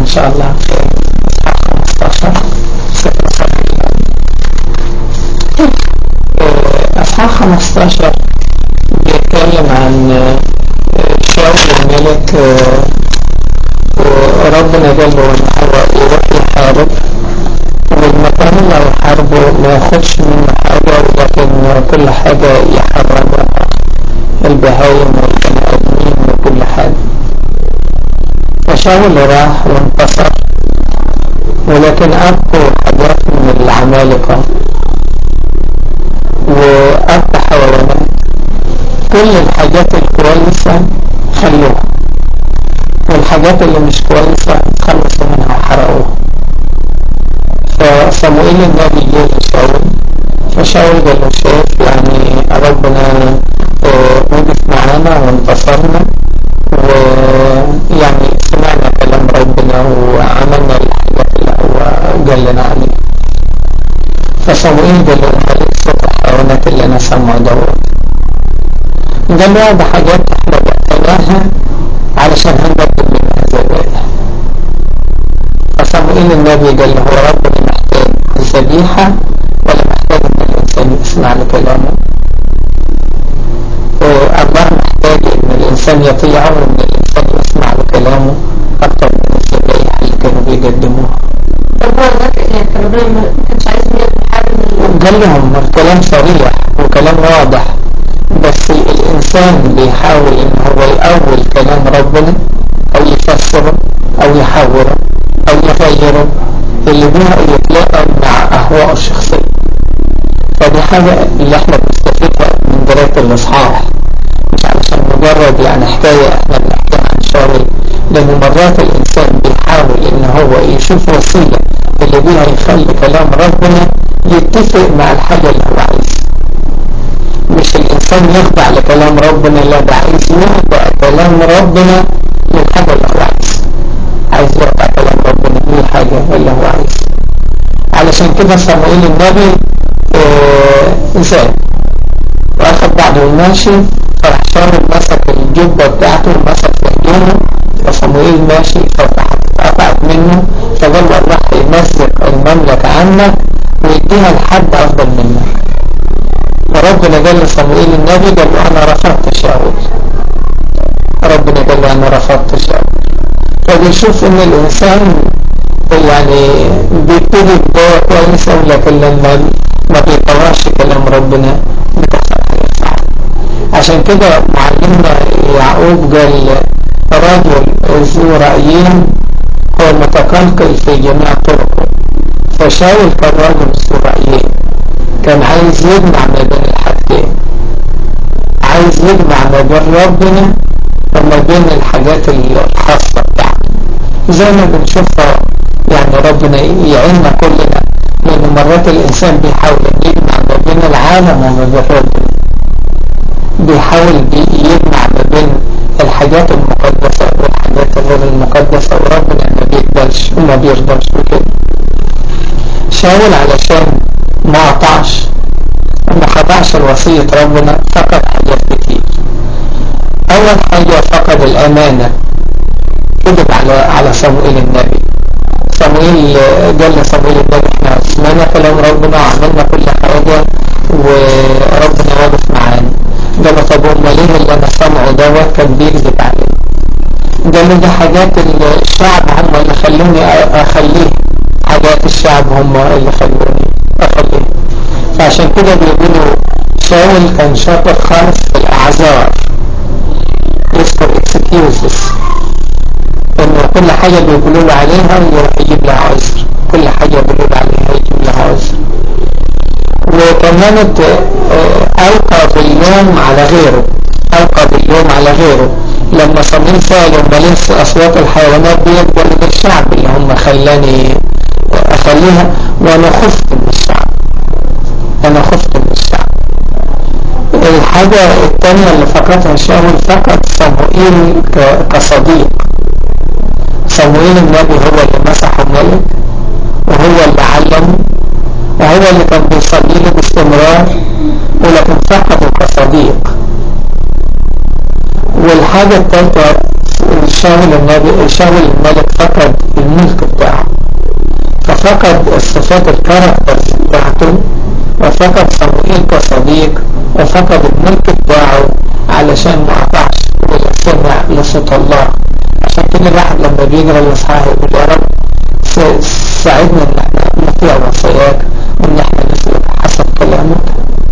شاء الله في اصحاح 15 سفر صموئيل اصحاح 15 بيتكلم عن شاول الملك وربنا قال له ان هو يروح يحارب والمكان اللي هيحاربه ما ياخدش منه حاجة ولكن كل حاجة يحرمها البهايم والبني ادمين وكل حاجة فشاول راح وانتصر ولكن أبقوا حاجات من العمالقة وأبقى حيوانات كل الحاجات الكويسة خلوها والحاجات اللي مش كويسة تخلصوا منها وحرقوها فصموئيل النبي جه لشاول فشاول قال له شايف يعني ربنا وقف معانا وانتصرنا ويعني سمعنا كلام ربنا وعملنا الحاجات اللي هو قال لنا عليها فصموئيل قال له ملك صوت الحيوانات اللي انا سامعه دوت قال له ده حاجات احنا بقيناها علشان هنبدل منها ذبائح فصموئيل النبي قال له هو ربنا محتاج الذبيحة ولا محتاج ان الانسان يسمع لكلامه الله محتاج ان الانسان يطيعه وان الانسان يسمع لكلامه اكتر من الذبائح اللي كانوا بيقدموها طب هو ده يعني كان ربنا ما كانش عايز يعمل حاجة من قال لهم الكلام صريح وكلام واضح بس الإنسان بيحاول إن هو يأول كلام ربنا أو يفسره أو يحوره أو يغيره اللي بيها يتلاقى مع أهواءه الشخصية فدي حاجة اللي احنا بنستفيدها من قراءة الإصحاح مش علشان مجرد يعني حكاية احنا بنحكيها عن شاول لأن مرات الإنسان بيحاول إن هو يشوف وسيلة اللي بيها يخلي كلام ربنا يتفق مع الحاجة اللي هو عايزها مش الإنسان يخضع لكلام ربنا لا ده عايز يخضع كلام ربنا للحاجة اللي هو عايزها عايز يخضع كلام ربنا للحاجة اللي هو عايزها علشان كده صموئيل النبي آه زاد واخد بعضه وماشي فراح شاول مسك الجبة بتاعته ومسك في هدومه فصموئيل ماشي ففتحت اتقطعت منه فقال له الله يمزق المملكة عنك ويديها لحد أفضل منك فربنا قال لصموئيل النبي قال له أنا رفضت شاول ربنا قال له أنا رفضت شاول فبيشوف إن الإنسان يعني بيبتدي بداية كويسة ولكن لما ما بيطوعش كلام ربنا بتحصل حاجة صعبة عشان كده معلمنا يعقوب قال رجل ذو رأيين هو متقلقل في جميع طرقه فشاول كان رجل ذو رأيين كان عايز يجمع ما بين الحاجتين عايز يجمع ما بين ربنا وما بين الحاجات الخاصة بتاعته زي ما بنشوفها يعني ربنا يعيننا كلنا لأن مرات الإنسان بيحاول يجمع ما بين العالم وما بين ربنا بيحاول يجمع ما بين الحاجات المقدسة والحاجات غير المقدسة وربنا ما بيقبلش وما بيرضاش بكده شاول علشان ما قطعش وما خضعش لوصية ربنا فقد حاجات كتير أول حاجة فقد الأمانة كذب على على صموئيل النبي صموئيل قال لصموئيل النبي احنا سمعنا كلام ربنا وعملنا كل حاجة وربنا واقف معانا قال له طب امال ليه اللي انا سامعه دوت كان بيكذب عليه قال له دي حاجات الشعب هم اللي خلوني اخليه حاجات الشعب هم اللي خلوني اخليه فعشان كده بيقولوا شاول كان شاطر خالص في الاعذار يذكر اكسكيوزز انه كل حاجة بيقولوا له عليها يروح يجيب لها عذر كل حاجة بيقولوا له عليها يجيب لها عذر وكمان ألقى باللوم على غيره ألقى باللوم على غيره لما صميم سألوا ماليس أصوات الحيوانات دي قالوا ده الشعب اللي هم خلاني أخليها وأنا خفت من الشعب أنا خفت من الشعب الحاجة الثانية اللي فقدها شاول فقد صموئيل كصديق صموئيل النبي هو اللي مسحه ملك وهو اللي علمه وهو اللي كان بيصلي له باستمرار ولكن فقده كصديق والحاجة الثالثة شاول النبي شاول الملك فقد الملك بتاعه ففقد الصفات الكاركترز بتاعته وفقد صموئيل كصديق وفقد الملك بتاعه علشان ما قطعش ولا سمع لصوت الله عشان كده الواحد لما بيقرا الاصحاح يقول يا رب ساعدنا ان احنا نطيع وصاياك وان احنا نسلك حسب كلامك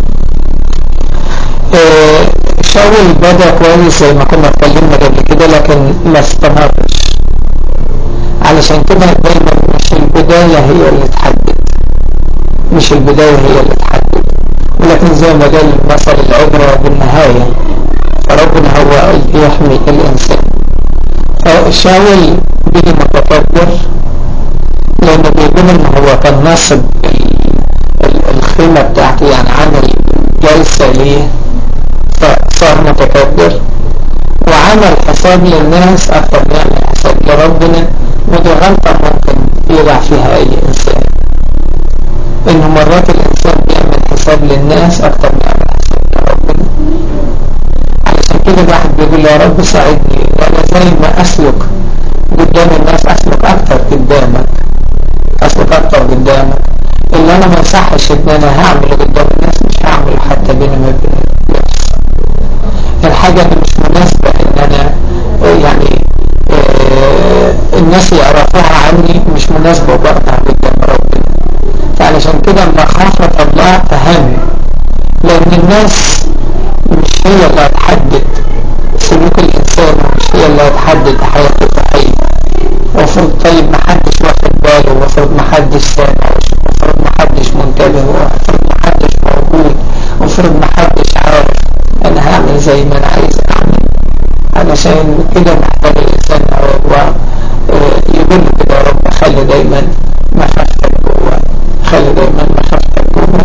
اه شاول بدا كويس زي ما كنا اتكلمنا قبل كده لكن ما استمرش علشان كده دايما مش البداية هي اللي تحدد مش البداية هي اللي تحدد ولكن زي ما قال مثل العبرة بالنهاية فربنا هو اللي يحمي الإنسان فشاول بيجي متكبر لأنه بيقول إن هو كان ناصب الخيمة بتاعته يعني عمل جلسة ليه فصار متكبر وعمل حساب للناس أكثر من يعمل حساب لربنا ودي غلطة ممكن يقع فيها أي إنسان إنه مرات الإنسان بيعمل حساب للناس أكثر من يعمل حساب لربنا علشان كده الواحد بيقول يا رب ساعدني وأنا زي ما أسلك قدام الناس أسلك أكثر قدامك أسلك أكثر قدامك اللي أنا ما يصحش إن أنا هعمله قدام الناس مش هعمله حتى بيني وبين نفسي الحاجة اللي مش مناسبة إن أنا يعني الناس يعرفوها عني مش مناسبة برضه قدام ربنا فعلشان كده مخافة الله أهم لأن الناس مش هي اللي هتحدد سلوك الإنسان مش هي اللي هتحدد حياته الروحية المفروض طيب محدش واخد باله المفروض محدش سامع المفروض محدش منتبه المفروض محدش موجود المفروض محدش عارف أنا هعمل زي ما أنا عايز أعمل علشان كده محتاج الإنسان هو يقول له كده يا رب خلي دايما مخافتك جوه خلي دايما مخافتك جوه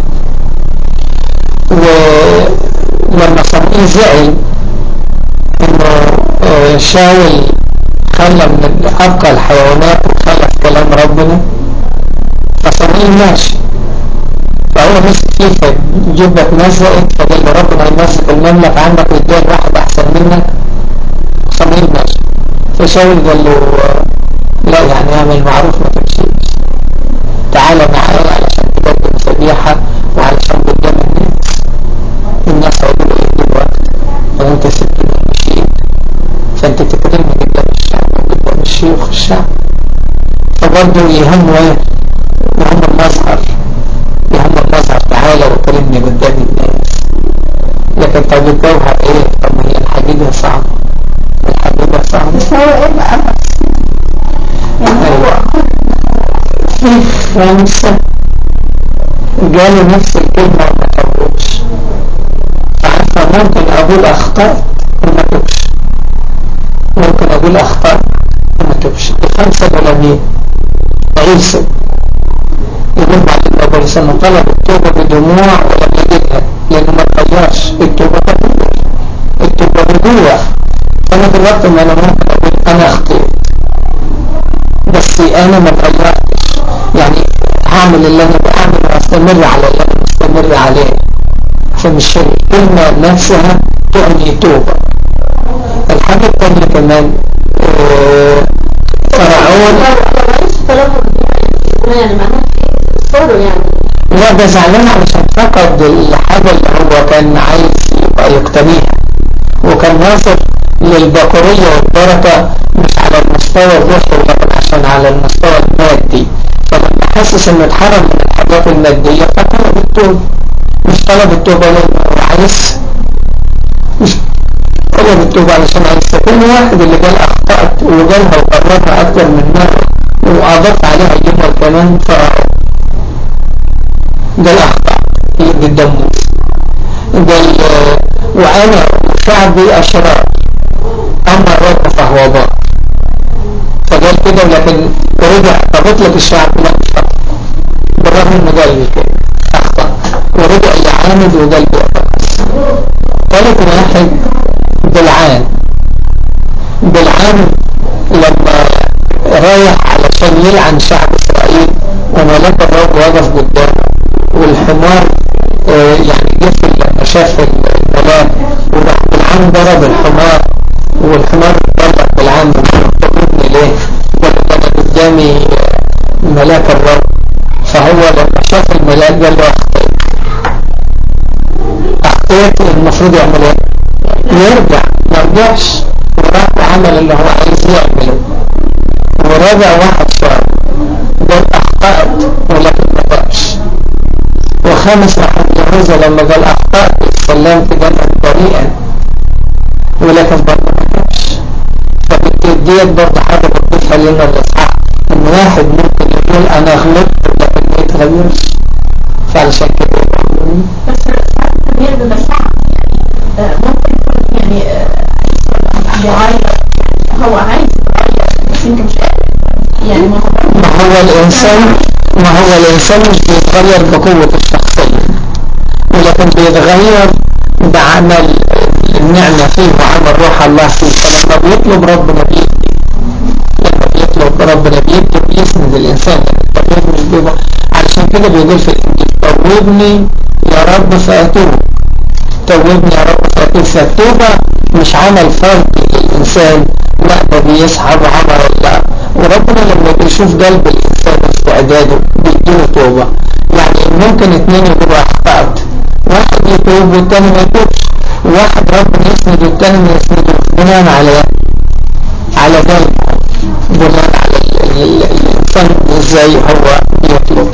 ولما صموئيل زعل انه شاول خلى من ابقى الحيوانات وخلف كلام ربنا فصموئيل ماشي فهو مسك فيه فجبه اتمزقت فقال له ربنا يمسك المملكة عندك ويديها لواحد احسن منك صموئيل ماشي فشاول قال له لا يعني اعمل معروف ما تمشيش تعالى معايا علشان تقدم ذبيحة وعلشان قدام الناس الناس هيقولوا ايه دلوقتي لو انت سبت مشيت فانت تكرمني قدام الشعب وقدام الشيوخ الشعب فبرضه يهمه ايه يهم المظهر يهم المظهر تعالى وكرمني قدام الناس لكن طب الجوهر ايه طب ما هي الحقيقة صعبة الحقيقة صعبة بس هو ايه بقى يعني هو في خمسة قالوا نفس الكلمة وما توبوش فعارفة ممكن أقول أخطأت وما توبش ممكن أقول أخطأت وما توبش الخمسة دول مين؟ عيسى يقول بعد النبي صلى الله عليه وسلم طلب التوبة بدموع ولم يجدها لأنه ما تغيرش التوبة تغير التوبة رجوع فأنا دلوقتي ما أنا ممكن أقول أنا أخطيت بس أنا ما تغيرتش يعني هعمل اللي أنا بعمل واستمر على اللي أنا مستمر عليه فمش الكلمة نفسها تعني توبة الحاجة الثانية كمان آه، فرعون يعني معناه صوره يعني لا ده زعلان علشان فقد الحاجة اللي هو كان عايز يبقى يقتنيها وكان ناصر للبقرية والبركة مش على المستوى الروحي ولكن عشان على المستوى المادي فلما حاسس انه اتحرم من الحاجات المادية فطلب التوبة مش طلب التوبة لانه هو عايز مش طلب التوبة علشان عايز كل واحد اللي قال اخطأت وقالها وقررها اكتر من مرة واضاف عليها جمل كمان فرعون قال اخطأت قدام موسى قال وانا شعبي اشرار اما الرب فهو بار فقال كده لكن رجع فبطلق الشعب لا مش خطأ بالرغم انه قال كده اخطأ ورجع يعاند وقال بيعتقص ثالث واحد بالعان بالعان لما رايح علشان يلعن شعب اسرائيل وملاك الرب وقف قدامه والحمار آه، يعني جفل لما شاف الملاك وراح بالعان ضرب الحمار والحمار اتضرب بالعان قدامي ملاك الرب فهو لما شاف الملاك قال له اخطيت اخطيت المفروض يعمل ايه يرجع ما رجعش وراح وعمل اللي هو عايز يعمله ورجع واحد شاب قال اخطأت ولكن ما تقش وخامس راح يهوذا لما قال اخطأت سلمت جنة بريئا ولكن برضه ما تقش فبالتديت برضه حاجة بتضيفها لنا الاصحاح ان واحد ممكن يقول انا غلطت ولكن ما يتغيرش فعلشان كده بس ساعات التغيير بيبقى صعب يعني ممكن يكون يعني بيغير هو عايز يغير بس يمكن مش قادر يعني ما هو ما هو الإنسان ما هو الإنسان مش بيتغير بقوة الشخصية ولكن بيتغير بعمل النعمة فيه وعمل روح الله فيه فلما بيطلب ربنا بيدي لما بيطلب ربنا بيدي بيسند الإنسان التغيير مش بيبقى علشان كده بيقول في الإنجيل توبني يا رب فأتوب توبني يا رب فأتوب فالتوبة مش عمل فردي للإنسان لا ده بيسحب عمل الله وربنا لما بيشوف قلب الإنسان استعداده بيديله توبة يعني ممكن اتنين يقولوا أخطأت واحد يتوب والتاني ما يتوبش واحد ربنا يسند والتاني ما يسنده بناء على على قلبه بناء على ال- ال- الإنسان ازاي هو بيطلب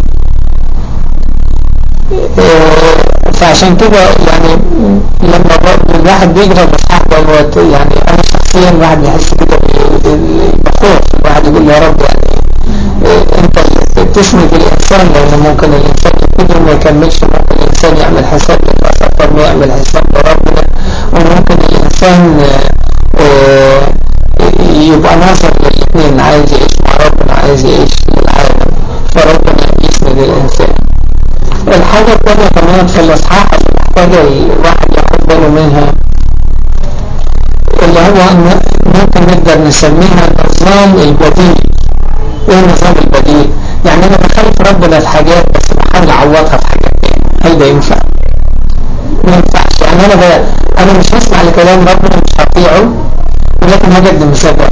إيه، فعشان كده يعني لما ب- الواحد بيقرا الاصحاح دوت يعني انا شخصيا الواحد بيحس كده ب- بخوف الواحد يقول يا رب يعني إيه، انت اللي بتسند الانسان لان ممكن الانسان يبتدي وما يكملش ممكن الانسان يعمل حساب للاسف اكتر ما يعمل حساب لربنا وممكن الانسان آه، آه، يبقى ناظر للاثنين عايز يعيش مع ربنا عايز يعيش للعالم فربنا يسند الانسان الحاجة الثانية كمان في الإصحاح اللي محتاج الواحد ياخد باله منها اللي هو إن ممكن نقدر نسميها النظام البديل ايه النظام البديل؟ يعني انا بخالف ربنا في حاجات بس بحاول اعوضها في حاجات تانية هل ده ينفع؟ ما ينفعش يعني انا ب... انا مش هسمع لكلام ربنا مش هطيعه ولكن هقدم ذبائح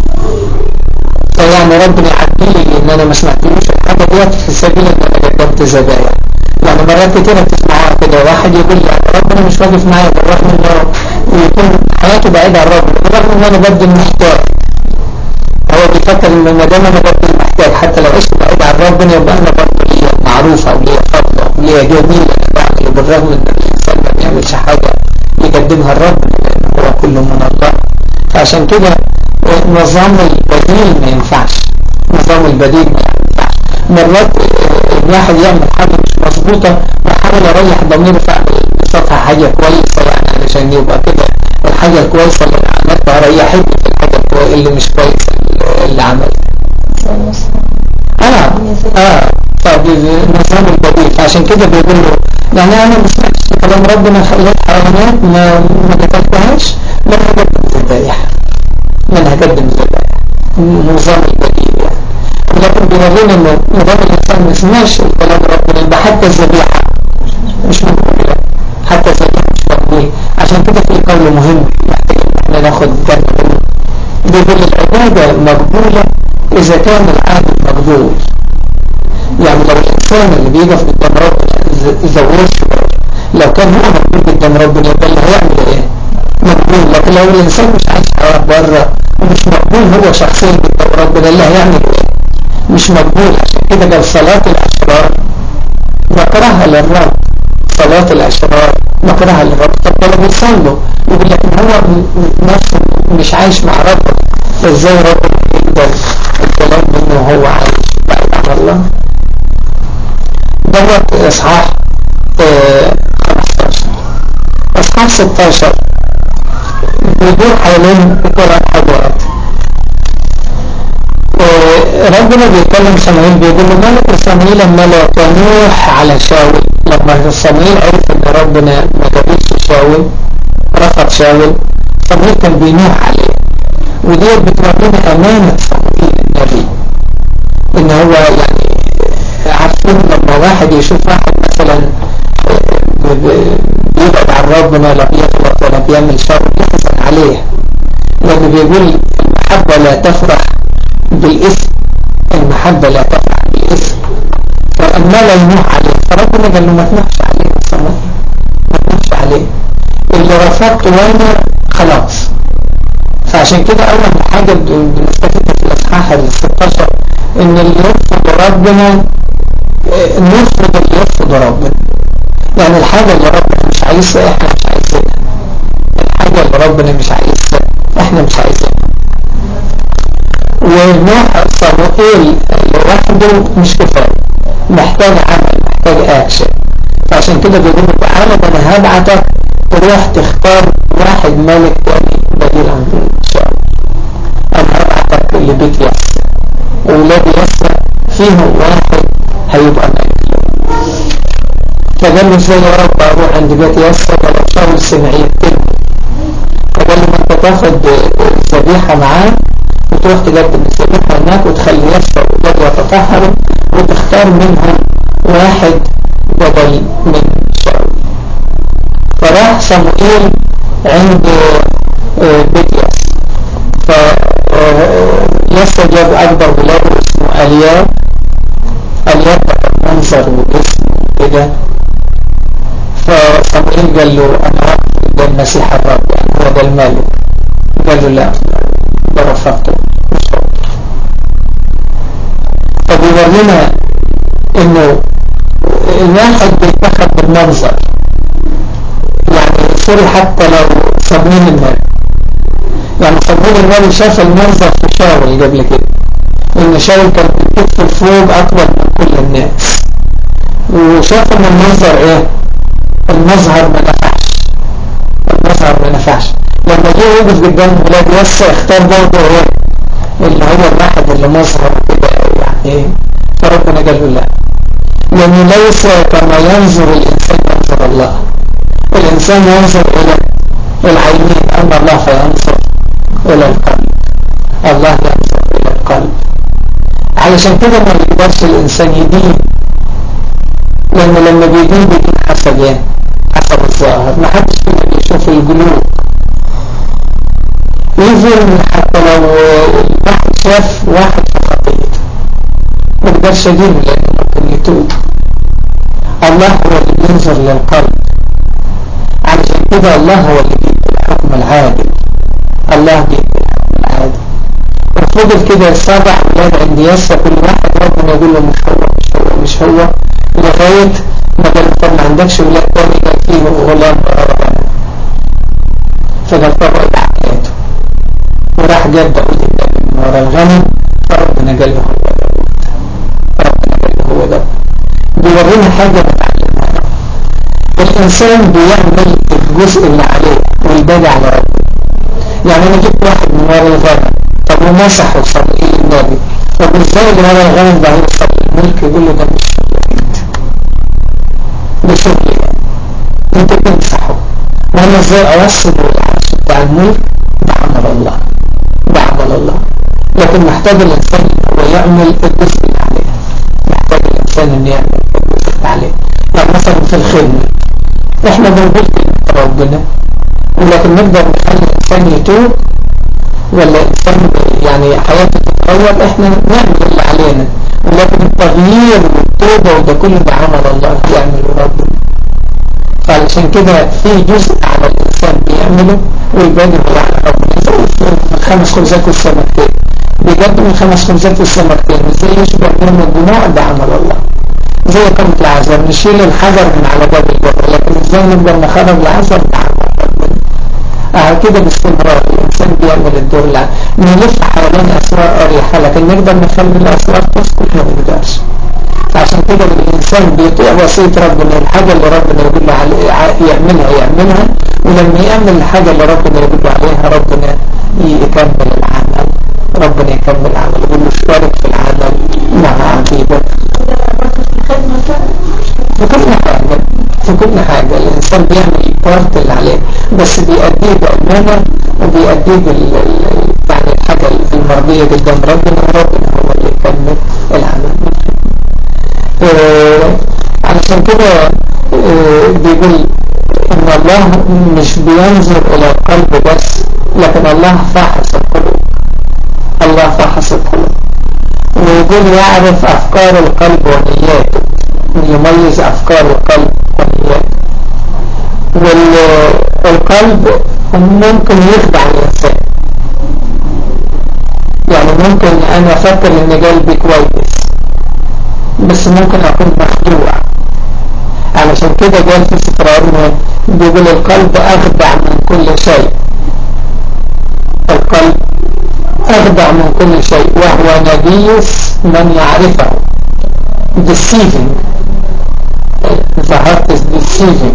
فيعني ربنا يعدي لي ان انا ما سمعتلوش الحاجه ديت في سبيل ان انا قدمت ذبائح يعني مرات كتيرة بتسمعوها كده واحد يقول لي يعني ربنا مش واقف معايا بالرغم انه يكون حياته بعيدة عن ربنا بالرغم ان انا بقدم محتاج هو بيفكر ان ما دام انا بقدم محتاج حتى لو عشت بعيد عن ربنا يبقى انا برضه ليا معروفة وليا فضلة وليا جميلة انا بعمله بالرغم ان الانسان ما بيعملش حاجة يقدمها لربنا لان هو كله من الله فعشان كده نظام البديل ما ينفعش نظام البديل ما ينفعش مرات الواحد يعمل حاجة مش مظبوطة وحاول اريح ضميره فاعمل بصفها حاجة كويسة يعني علشان يبقى كده الحاجة الكويسة اللي عملتها ريحتني في الحاجة الكويسة اللي مش كويسة اللي عملتها اه اه طب النظام البديل فعشان كده بيقول له يعني انا ما سمعتش كلام ربنا خليت حيوانات ما ما قتلتهاش لا هقدم ذبايح لا هقدم ذبايح النظام البديل يعني لكن بيورينا انه نظام الانسان ما يسمعش كلام ربنا يبقى حتى الذبيحه مش مقبوله حتى الذبيحه مش مقبوله عشان كده في قول مهم محتاج ان احنا ناخد بالنا منه بيقول العباده مقبوله اذا كان العابد مقبول يعني لو الانسان اللي بيقف قدام ربنا زوج لو كان هو مقبول قدام ربنا يبقى اللي هيعمل ايه مقبول لكن لو الانسان مش عايش حياه بره ومش مقبول هو شخصيا قدام ربنا اللي هيعمل ايه مش مقبول عشان كده قال صلاة الأشرار نكرهها للرب صلاة الأشرار نكرهها للرب طب ده لو بيصلوا يقول لك إن هو نفسه مش عايش مع ربنا ازاي ربنا يقبل الكلام منه وهو عايش بعيد عن الله دوت إصحاح اه 15 إصحاح 16 بيدور حوالين ثلاث حاجات ربنا بيتكلم صمويل بيقول له ملك صمويل ملك نوح على شاول لما صمويل عرف ان ربنا ما جابتش شاول رفض شاول صمويل كان بينوح عليه ودي بتورينا امانة صمويل النبي ان هو يعني عارفين لما واحد يشوف واحد مثلا بيبعد عن ربنا لا بيغلط ولا بيعمل شر يحزن عليه لأنه بيقول المحبة لا تفرح بالاسم المحبة لا تفعل بالاسم فأما لا ينوح عليه فربنا قال له ما تنوحش عليه ما تنوحش عليه اللي رفضته وانا خلاص فعشان كده أول حاجة بنستفيدها في الأصحاح ال 16 إن اللي يرفض ربنا نرفض اللي يرفض ربنا يعني الحاجة اللي ربنا مش عايزها احنا مش عايزينها الحاجة اللي ربنا مش عايزها احنا مش عايزينها ونوح صموئيل لوحده مش كفاية محتاج عمل محتاج اكشن فعشان كده بيقولوا تعالى ده انا هبعتك تروح تختار واحد ملك تاني بديل عن شاول انا هبعتك لبيت يسر وولاد يسر فيهم واحد هيبقى ملك فقال له ازاي يا رب اروح عند بيت يسر ولا شاول سمع يتم فقال له ما انت تاخد الذبيحه معاه وتروح تقدم الذبيحه هناك وتخلي يسر وولاد يتطهروا وتختار منهم واحد بدل من شاول فراح صموئيل عند بيت ياس فياسر جاب أكبر ولاده اسمه ألياب ألياب ده كان منظر وجسم وكده فصموئيل قال له أنا واقف ده المسيح الرب يعني هو ده الملك قال له لا ده رفضته مش هو فبيورينا انه الواحد بيتخذ بالمنظر يعني سوري حتى لو صابون النبي يعني صابون النبي شاف المنظر في شاول قبل كده ان شاول كان الكتف فوق اطول من كل الناس وشاف ان المنظر ايه المظهر ما نفعش المظهر ما نفعش لما جه يوقف قدام ولاد يسا اختار برضه ايه اللي هو الواحد اللي مظهر كده يعني فربنا قال له لا لأنه ليس كما ينظر الإنسان ينظر الله الإنسان ينظر إلى العينين أما الله فينظر إلى القلب الله ينظر إلى القلب علشان كده ما يقدرش الإنسان يدين لأنه لما بيدين بيدين حسب إيه؟ حسب الظاهر ما حدش فينا بيشوف القلوب إذن حتى لو واحد شاف واحد في خطيته ما يقدرش يدينه لأنه ممكن يتوب الله هو اللي بينظر للقلب علشان كده الله هو اللي بيدي الحكم العادل الله بيدي الحكم العادل وفضل كده سبع ولاد عند ياسا كل واحد ربنا يقول له مش هو مش هو مش هو لغاية ما قال طب ما عندكش ولاد تاني قال فيه غلام ورا فقال طب ارجع حكايته وراح جاب داود النبي من ورا الغنم فربنا قال له هو داود ربنا قال له هو داود بيورينا حاجة نتعلمها الإنسان بيعمل الجزء اللي عليه والباقي على ربه يعني أنا جبت واحد من ورا الغنم طب ومسح وصل إيه النبي طب إزاي اللي ورا الغنم ده هيوصل الملك يقول له ده مش شغلك أنت ده شغلي أنا أنت تمسحه وأنا إزاي أوصل العرش بتاع الملك ده عمل الله ده عمل الله لكن محتاج الإنسان هو يعمل الجزء اللي عليه محتاج الإنسان إنه يعمل الجزء اللي عليه يعني مثلا في الخدمة إحنا بنقول كلمة ربنا ولكن نقدر نخلي الإنسان يتوب ولا إنسان يعني حياته تتغير إحنا نعمل اللي علينا ولكن التغيير والتوبة وده كله ده عمل الله يعمله ربنا فعلشان كده في جزء على الإنسان بيعمله والباقي هو على ربنا زي الخمس خبزات والسمكتين بيقدم الخمس خبزات والسمكتين ازاي يشبع منهم الدموع ده عمل الله زي قامة العذر نشيل الحجر من على باب الجبل لكن ازاي نقدر نخرج العذر ده عمل ربنا اه كده باستمرار الانسان بيعمل الدور العام نلف حوالين اسوار اريحة لكن نقدر نخلي الاسوار تسكت ما نقدرش عشان كده الإنسان بيطيع وصية ربنا الحاجة اللي ربنا يقول له يعملها يعملها ولما يعمل الحاجة اللي ربنا يقول له عليها ربنا يكمل العمل ربنا يكمل العمل يقول له اشترك في العمل مع عبيدك في كل حاجة في كل حاجة الإنسان بيعمل البارت اللي عليه بس بيأديه بأمانة وبيأديه يعني الحاجة المرضية قدام ربنا وربنا هو اللي يكمل العمل آه علشان كده آه بيقول ان الله مش بينظر الى القلب بس لكن الله فحص القلوب الله فحص القلوب بيقول يعرف أفكار القلب ونياته يميز أفكار القلب ونياته والقلب ممكن يخدع الإنسان يعني ممكن أنا أفكر إن قلبي كويس بس ممكن أكون مخدوع علشان كده قال في سفر عرمه بيقول القلب أخدع من كل شيء القلب أخدع من كل شيء وهو نبيس من يعرفه deceiving the heart is deceiving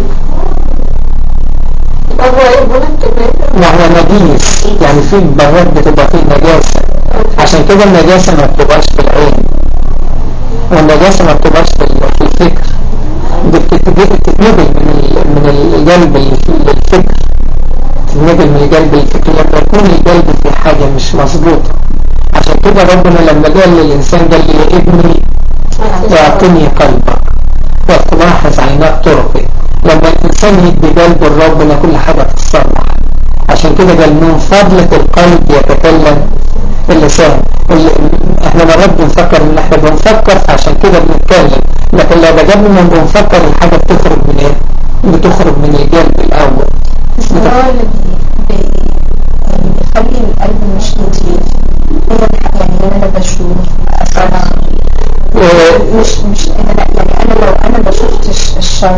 وهو نجيس يعني في براد بتبقى فيه نجاسة عشان كده النجاسة ما بتبقاش في العين والنجاسة ما بتبقاش في الفكر بتتنقل من من القلب للفكر تتنقل من القلب للفكر لما يكون القلب في حاجة مش مظبوطة عشان كده ربنا لما قال للإنسان قال لي يا ابني اعطني قلبك وتلاحظ عيناك طرقي لما الإنسان يدي قلبه لربنا كل حاجة تتصلح عشان كده قال من فضلة القلب يتكلم اللسان احنا مرات بنفكر ان احنا بنفكر عشان كده بنتكلم لكن لو بجد من بنفكر الحاجة بتخرج من ايه بتخرج من القلب الاول بيخلي القلب مش لطيف هي يعني انا بشوف مش مش انا يعني انا لو انا ما شفتش الشر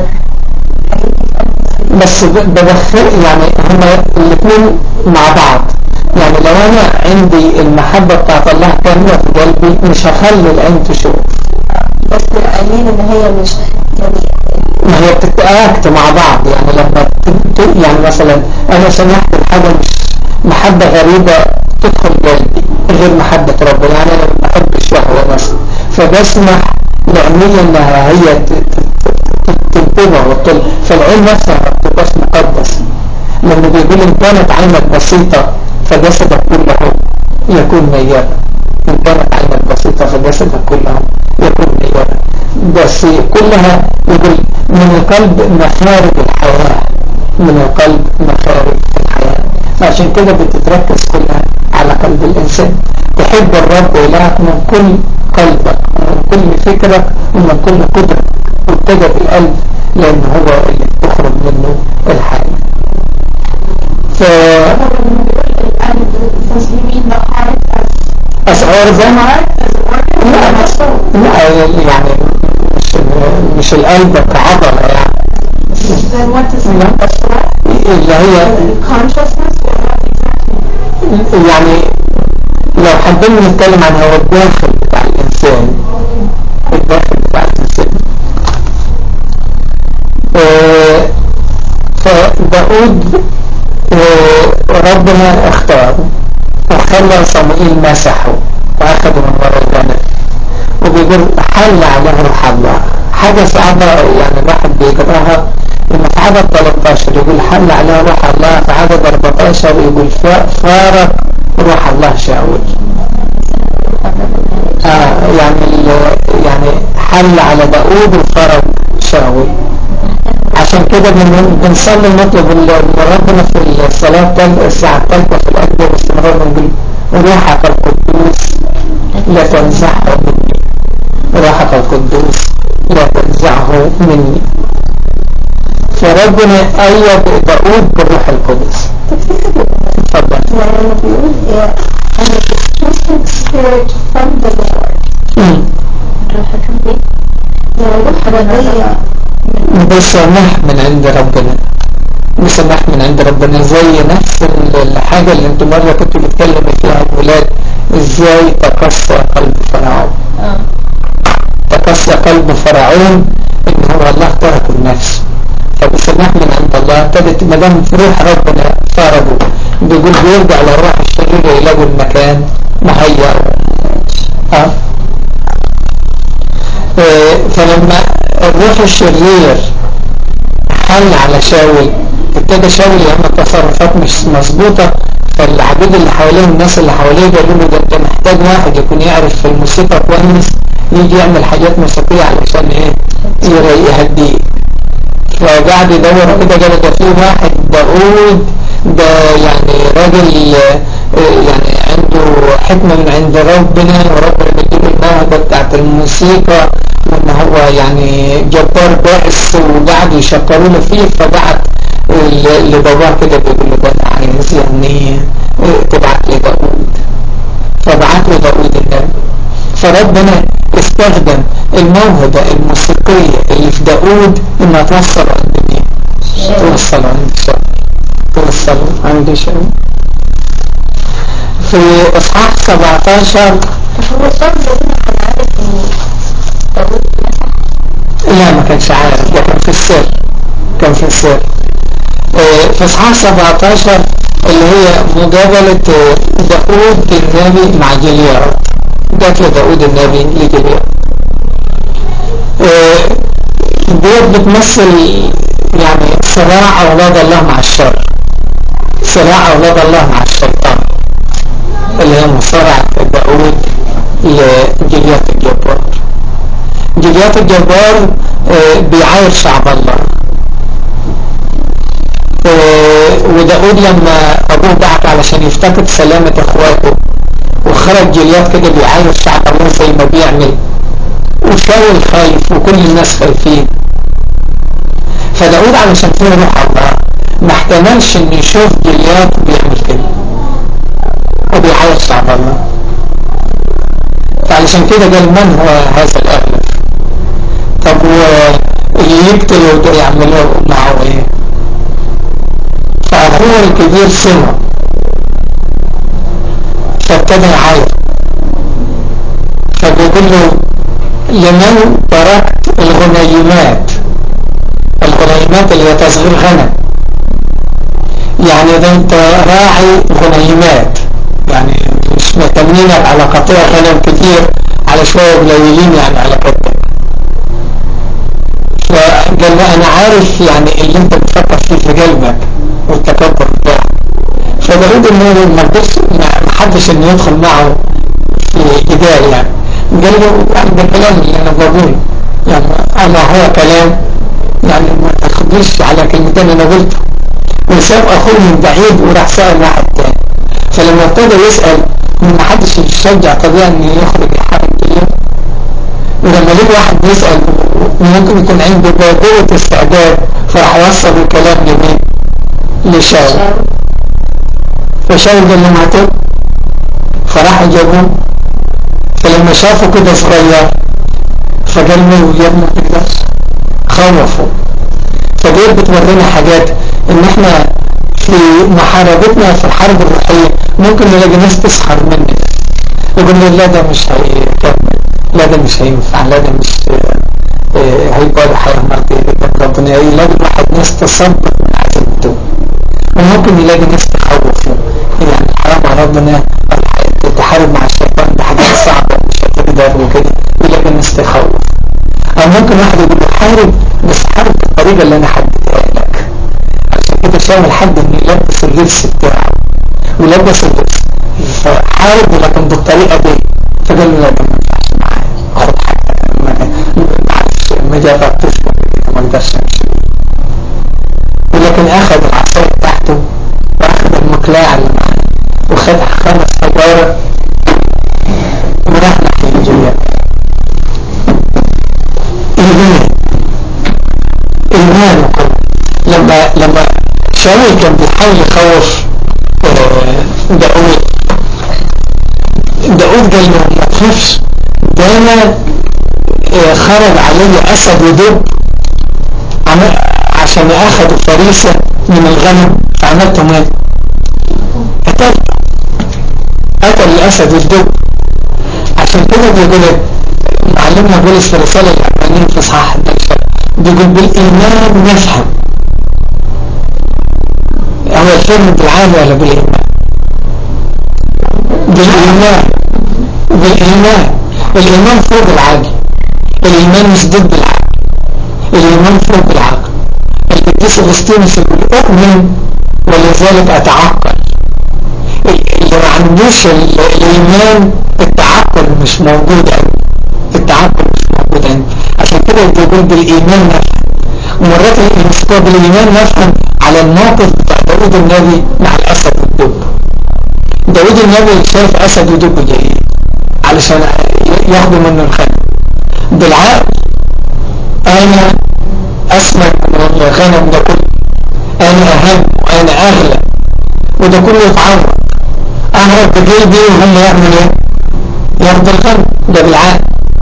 بس بدخل يعني هما الاثنين مع بعض يعني لو انا عندي المحبة بتاعت الله كاملة في قلبي مش هخلي العين تشوف بس العينين ان هي مش يعني ما هي بتتأكت مع بعض يعني لما يعني مثلا انا سمحت الحاجة مش محبة غريبة تدخل قلبي غير محبة ربنا يعني انا ما بحبش شهوة مثلا فبسمح لعيني انها هي تنتبه وتطل فالعين نفسها ما بتبقاش مقدس لما بيقول ان كانت عينك بسيطة فجسدك كله يكون نيابة ان كانت عينك بسيطة فجسدك كله يكون نيابة بس كلها يقول من القلب مخارج الحياة من القلب مخارج الحياة فعشان كده بتتركز كلها على قلب الإنسان تحب الرب إلهك من كل قلبك ومن كل فكرك ومن كل قدرك وابتدى بالقلب لأن هو اللي بتخرج منه الحياة ف أشعار زي ما لا لا يعني مش مش القلب كعضلة يعني then what does اللي هي consciousness or what exactly يعني لو حابين نتكلم عن هو الداخل بتاع الإنسان الداخل بتاع الإنسان آه، فداود آه، ربنا اختاره وخلى صموئيل مسحه وأخذه من وراء الجنة وبيقول حل عليه روح الله حاجة صعبة يعني الواحد بيقراها لما في عدد 13 يقول حل عليه روح الله في عدد 14 يقول فارق روح الله شاول آه يعني ال- يعني حل على داود وفرج شاول عشان كده بن- بنصلي نطلب ال- ربنا في الصلاة التال- الساعة الثالثة في الأجل باستمرار بنقول روحك القدوس لا تنزعه مني روحك القدوس لا تنزعه مني فربنا أيد داود بالروح القدس اتفضل يعني لما بيقول إيه and the twisted spirit from the Lord مم. يعني روح ردية بسماح من عند ربنا بسماح من عند ربنا زي نفس الحاجة اللي انتم مرة كنتوا بتكلموا فيها الولاد ازاي تقسى قلب فرعون تقسى قلب فرعون ان هو الله تركه النفس فبسماح من عند الله ابتدت ما دام في روح ربنا فرضه بيقول بيرجع لروح الشرير يلاقوا المكان مهيأ اه آه، فلما الروح الشرير حل على شاول ابتدى شاول يعمل تصرفات مش مظبوطة فالعبيد اللي حواليه الناس اللي حواليه قالوا له ده انت محتاج واحد يكون يعرف في الموسيقى كويس يجي يعمل حاجات موسيقية علشان ايه يري- يهديه فقعد يدور كده قال ده في واحد داود ده يعني راجل آه، يعني عنده حكمة من عند ربنا وربنا بيديله الموهبة بتاعت الموسيقى وان هو يعني جبار بائس وقعد يشكروا له فيه فبعت لباباه كده بيقول له ده انا عايز يعني تبعت لي داوود فبعت له داوود النبي فربنا استخدم الموهبة الموسيقية اللي في داوود انها توصل عند مين؟ توصل عند الشعب توصل عند الشعب في اصحاح 17 هو الشاب ده كان عارف ان داوود لا ما كانش عارف ده كان في السر كان في السر في اصحاح 17 اللي هي مجابلة داود النبي مع جليار جات لداود النبي لجليار ديت بتمثل يعني صراع أولاد الله مع الشر صراع أولاد الله مع الشيطان اللي هي مصارعة داود لجليات الجبار جليات الجبار بيعاير شعب الله وداود لما ابوه بعت علشان يفتقد سلامة اخواته وخرج جليات كده بيعاير شعب الله زي ما بيعمل وشاول خايف وكل الناس خايفين فداود علشان فيه روح الله ما احتملش ان يشوف جليات بيعمل كده وبيعاير شعب الله فعلشان كده قال من هو هذا الاغلب طب واللي يقتله ده يعملوا معه ايه فأخوه الكبير سمع فابتدى يعيط فبيقول له لمن تركت الغنيمات الغنيمات اللي هي تصغير غنم يعني ده انت راعي غنيمات يعني مش متمنينك على قطيع غنم كتير على شوية قليلين يعني على كتك فقال له انا عارف يعني اللي انت بتفكر فيه في قلبك والتكبر بتاعه فداود انه ما رضيش ما حدش انه يدخل معه في جدال يعني قال له يعني ده كلام اللي انا بقوله يعني اما هو كلام يعني ما تاخدوش على كلمتين انا قلته وساب اخوه من بعيد وراح سأل واحد تاني فلما ابتدى يسأل ما حدش يشجع طبيعي ان يخرج يحارب كده ولما لقي واحد بيسأل ممكن يكون عنده بادرة استعداد فراح وصل الكلام لمين لشاول فشاول قال له معتب فراحوا جابوه فلما شافوا كده صغير فقال له يا ابني ما تقدرش خوفوا فديت بتورينا حاجات ان احنا في محاربتنا في الحرب الروحية ممكن نلاقي ناس تسخر منك يقول لي لا ده مش هيكمل لا ده مش هينفع لا ده مش هيبقى ده هيعمل ده ربنا يلاقي واحد ناس تصدق من عزيمته وممكن يلاقي ناس تخوفه يعني حرام على ربنا تتحارب مع الشيطان بحاجات صعبة مش هتقدر وكده يلاقي ناس تخوف او ممكن واحد يقول له حارب بس حارب بالطريقة اللي انا حددها لك عشان كده شاول حد انه يلبس اللبس بتاعه ولبس اللبس فحارب لكن بالطريقة دي فقال له لا ده ما ينفعش معايا خد حاجة ما عرفش ما جاب تسلم كده ما اقدرش امشي ولكن اخذ العصاية بتاعته واخذ المقلاع اللي معاه وخد خمس حجارة وراح ناحية الجبل ايمان ايمان لما لما شاول كان بيحاول يخوف داود داود قال له ما تخافش ده انا خرج علي اسد ودب عشان اخذوا فريسة من الغنم فعملتهم ايه قتلت قتل الاسد والدب عشان كده بيقول معلمنا بولس في رسالة العبرانيين في صحاح 11 بيقول بالايمان نفهم هو الفهم بالعام ولا بالايمان بالايمان بالايمان الايمان فوق العقل الايمان مش ضد العقل الايمان فوق العقل القديس اغسطينوس يقول اؤمن ولذلك اتعقل اللي ما عندوش الايمان التعقل مش موجود عنده التعقل مش موجود عنده عشان كده بيقول بالايمان نفهم ومرات المسكوة بالايمان نفهم على الموقف بتاع داود النبي مع الاسد والدب داود النبي شايف اسد ودب جايين علشان ياخدوا منه الخير بالعقل انا اسمك من الغنم ده كله انا اهم وانا اغلى وده كله يتعوض اهرب بجلدي وهم يعملوا ايه ياخدوا الغنم ده بالعقل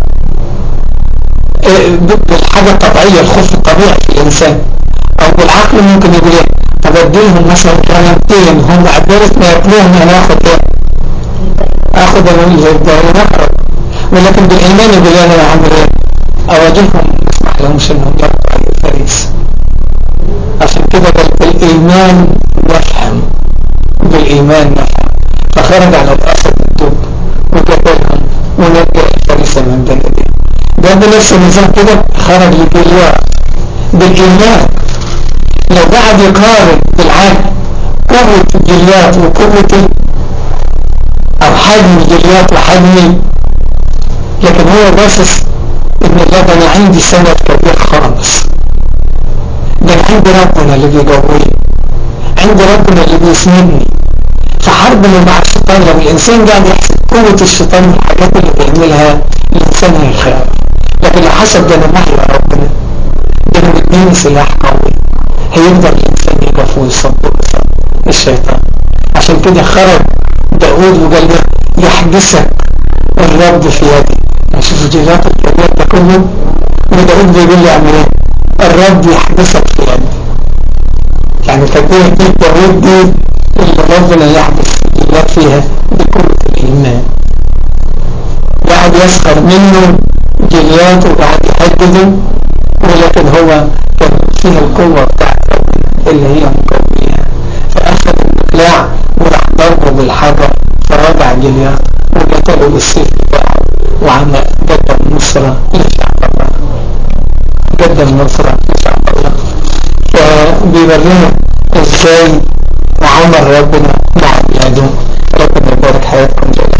بالحاجة الطبيعية الخوف الطبيعي في الإنسان أو بالعقل ممكن يقول ايه طب اديهم مثلا كلمتين هم قدرت ما ياكلوهم انا اخد ايه اخد انا اللي ونخرج ولكن بالايمان يقول انا اعمل ايه اواجههم ما اسمح لهمش انهم يرضوا اي فريس عشان كده قال بالايمان نفهم بالايمان نفهم فخرج على الاسد الدب وقتلهم ونجى الفريسه من بلده ده بنفس النظام كده خرج لجليات بالايمان لو قعد يقارن بالعقل قوة الجليات وقوة او حجم الجليات وحجمي لكن هو باصص ان الله ده انا عندي سند كبير خالص ده عندي ربنا اللي بيقويني عندي ربنا اللي بيسندني فحربنا مع الشيطان لو الانسان قاعد يحسب قوة الشيطان والحاجات اللي بيعملها الانسان هيخاف لكن لو حسب ده انا معي يا ربنا ده انا مديني سلاح قوي هيقدر الإنسان يقف ويصدق الشيطان عشان كده خرج داود وقال له يحبسك الرب في يدي شوف جيلات الكبير ده كله وداود بيقول لي اعمل ايه الرب يحبسك في يدي يعني تقول دي داود دي اللي ربنا يحبس جيلات فيها بقوة الإيمان قاعد يسخر منه جيليات وقاعد يهدده ولكن هو كان فيها القوة بتاعت ربنا اللي هي مقوية فأخذ المقلاع وراح ضربه بالحجر فرجع جليات وقتله بالسيف بتاعه وعمل قدم نصرة لشعب الله قدم نصرة لشعب الله فبيورينا ازاي عمل ربنا مع